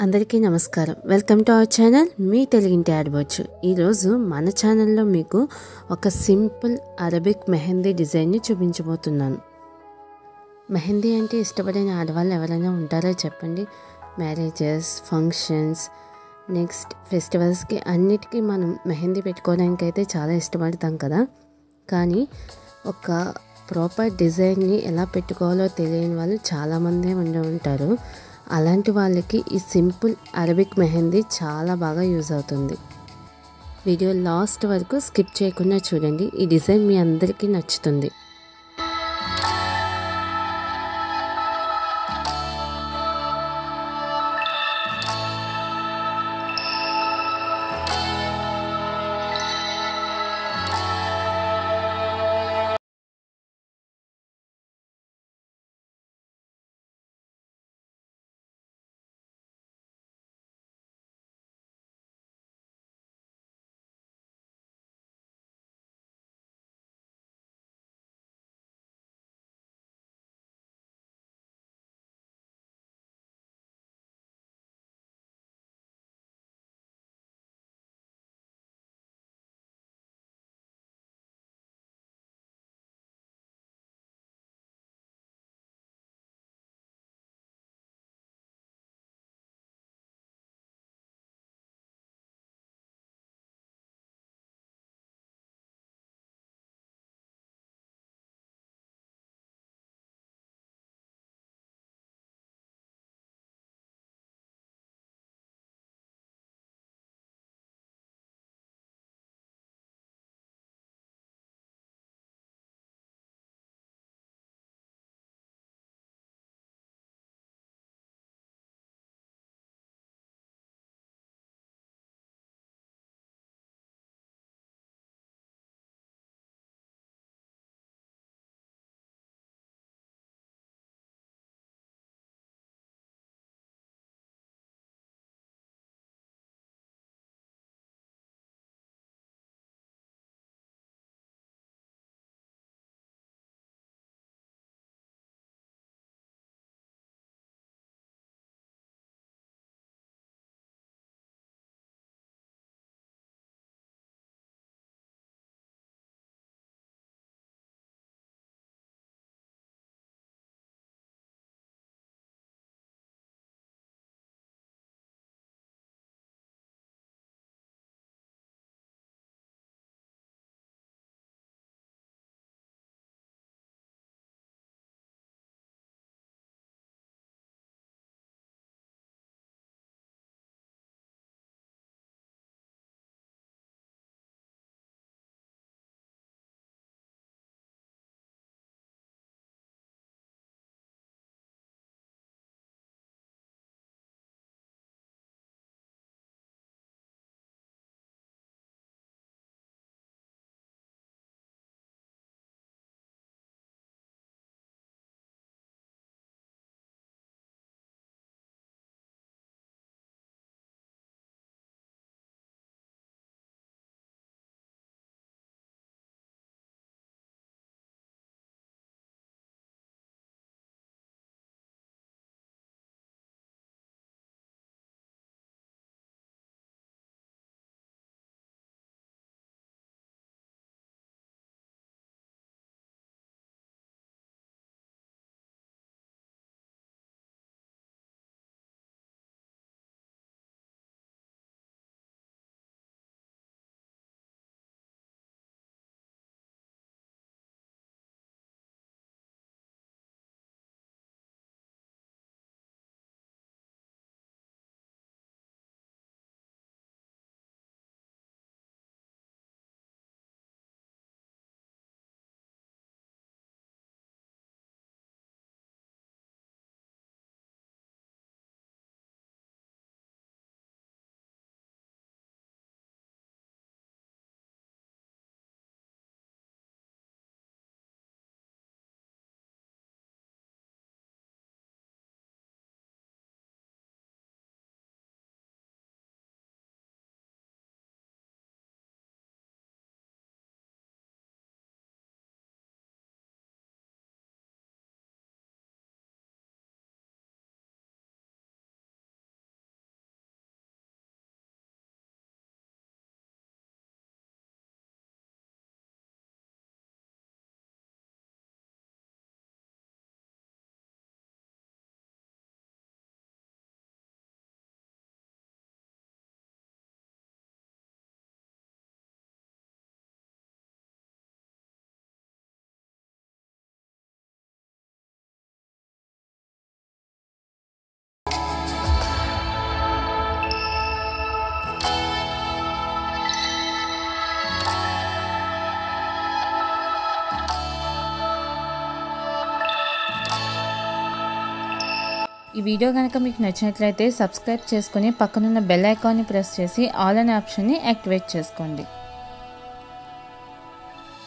అందరికీ నమస్కారం welcome to our channel మీ తెలుగింటి ఆడవచ్చు ఈరోజు మన ఛానల్లో మీకు ఒక సింపుల్ అరబిక్ మెహందీ డిజైన్ని చూపించబోతున్నాను మెహందీ అంటే ఇష్టపడిన ఆడవాళ్ళు ఎవరైనా ఉంటారో చెప్పండి మ్యారేజెస్ ఫంక్షన్స్ నెక్స్ట్ ఫెస్టివల్స్కి అన్నిటికీ మనం మెహందీ పెట్టుకోవడానికి అయితే చాలా ఇష్టపడతాం కదా కానీ ఒక ప్రాపర్ డిజైన్ని ఎలా పెట్టుకోవాలో తెలియని వాళ్ళు చాలామందే ఉండి ఉంటారు అలాంటి వాళ్ళకి ఈ సింపుల్ అరబిక్ మెహందీ చాలా బాగా యూజ్ అవుతుంది వీడియో లాస్ట్ వరకు స్కిప్ చేయకుండా చూడండి ఈ డిజైన్ మీ అందరికీ నచ్చుతుంది వీడియో కనుక మీకు నచ్చినట్లయితే సబ్స్క్రైబ్ చేసుకుని పక్కనున్న బెల్ ఐకాన్ని ప్రెస్ చేసి ఆల్ అనే ఆప్షన్ని యాక్టివేట్ చేసుకోండి